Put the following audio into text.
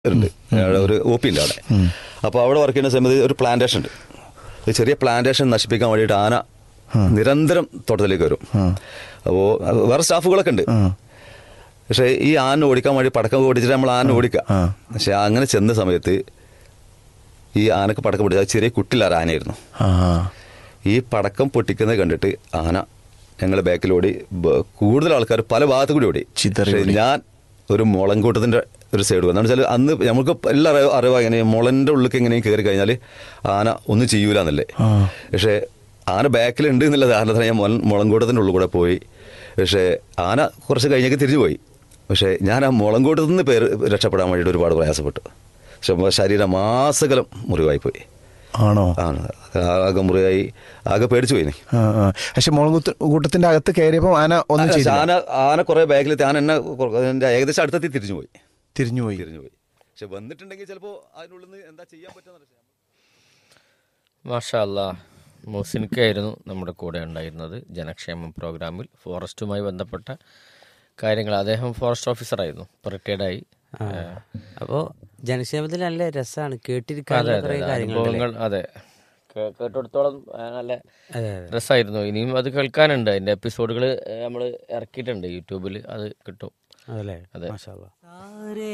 ഉണ്ട് അവിടെ ഒരു ഒ പി ഉണ്ട് അവിടെ അപ്പോൾ അവിടെ വർക്ക് ചെയ്യുന്ന സമയത്ത് ഒരു പ്ലാന്റേഷൻ ഉണ്ട് ഒരു ചെറിയ പ്ലാന്റേഷൻ നശിപ്പിക്കാൻ വേണ്ടിയിട്ട് ആന നിരന്തരം തോട്ടത്തിലേക്ക് വരും അപ്പോൾ വേറെ സ്റ്റാഫുകളൊക്കെ ഉണ്ട് പക്ഷേ ഈ ആന ഓടിക്കാൻ വേണ്ടി പടക്കം ഓടിച്ചിട്ട് നമ്മൾ ആന ഓടിക്കാം പക്ഷെ അങ്ങനെ ചെന്ന സമയത്ത് ഈ ആനക്ക് പടക്കം പൊട്ടിച്ച ചെറിയ കുട്ടിലാര ആനയായിരുന്നു ആ ഈ പടക്കം പൊട്ടിക്കുന്നത് കണ്ടിട്ട് ആന ഞങ്ങൾ ബാക്കിലോടി ബ- കൂടുതൽ ആൾക്കാർ പല ഭാഗത്തു കൂടി ഓടി ചിതറി പക്ഷേ ഓടി. ഞാൻ ഒരു മുളങ്കൂട്ടത്തിന്റെ ഒരു സൈഡ് വന്നു വെച്ചാൽ അന്ന് നമുക്ക് എല്ലാ അറിവ് അറിവാ എങ്ങനെ മുളന്റെ ഉള്ളിലേക്ക് എങ്ങനെയും കയറി കഴിഞ്ഞാൽ ആന ഒന്നും ചെയ്യൂല എന്നല്ലേ ആ. പക്ഷേ ആന ബാക്കിലുണ്ട് എന്നുള്ള ധാരണത്തിന് ഞാൻ മുള മുളങ്കൂട്ടത്തിൻ്റെ ഉള്ളിൽ കൂടെ പോയി പക്ഷേ ആന കുറച്ച് കഴിഞ്ഞൊക്കെ തിരിഞ്ഞു പോയി പക്ഷേ ഞാൻ ആ മുളങ്കൂട്ടത്തിൽ നിന്ന് പേര് രക്ഷപ്പെടാൻ വേണ്ടിയിട്ട് ഒരുപാട് പ്രയാസപ്പെട്ടു പക്ഷെ നമ്മുടെ ശരീരം മാസകലം മുറിവായി പോയി ആണോ ആണ് ആകെ മുറിയായി ആകെ പേടിച്ചു പോയി ആ ആ പക്ഷെ മുളകുത്ത് കൂട്ടത്തിന്റെ അകത്ത് കയറിയപ്പോ ആന ഒന്നും ചെയ്തില്ല ആന ആന കുറെ ബാഗിലെത്തി ആന എന്നെ കൊ- അതിന്റെ ഏകദേശം അടുത്തെത്തി തിരിഞ്ഞു പോയി തിരിഞ്ഞുപോയി തിരിഞ്ഞു പോയി പക്ഷെ വന്നിട്ടുണ്ടെങ്കിൽ ചിലപ്പോ അതിനുള്ളിൽ നിന്ന് എന്താ ചെയ്യാൻ പറ്റുന്ന മാഷാ അല്ലാ മുസിനിക്കായിരുന്നു നമ്മുടെ കൂടെ ഉണ്ടായിരുന്നത് ജനക്ഷേമ പ്രോഗ്രാമിൽ ഫോറസ്റ്റുമായി ബന്ധപ്പെട്ട കാര്യങ്ങൾ അദ്ദേഹം ഫോറസ്റ്റ് ഓഫീസറായിരുന്നു ഇപ്പോൾ റിട്ടയർഡായി അപ്പോൾ ജനക്ഷേമത്തിൽ നല്ല രസമാണ് അതെ കേട്ടിരിക്കാനുള്ള അതെ കുറേ അതെ. കാര്യങ്ങളുണ്ടല്ലേ അനുഭവങ്ങൾ അതെ കേ- കേട്ടിടത്തോളം ആ, നല്ല അതെ അതെ രസമായിരുന്നു ഇനിയും അത് കേൾക്കാനുണ്ട് അതിന്റെ എപ്പിസോഡുകൾ നമ്മൾ ഇറക്കിയിട്ടുണ്ട് യൂട്യൂബിൽ അത് കിട്ടും അതല്ലേ അതെ. മാഷാ അല്ലാ.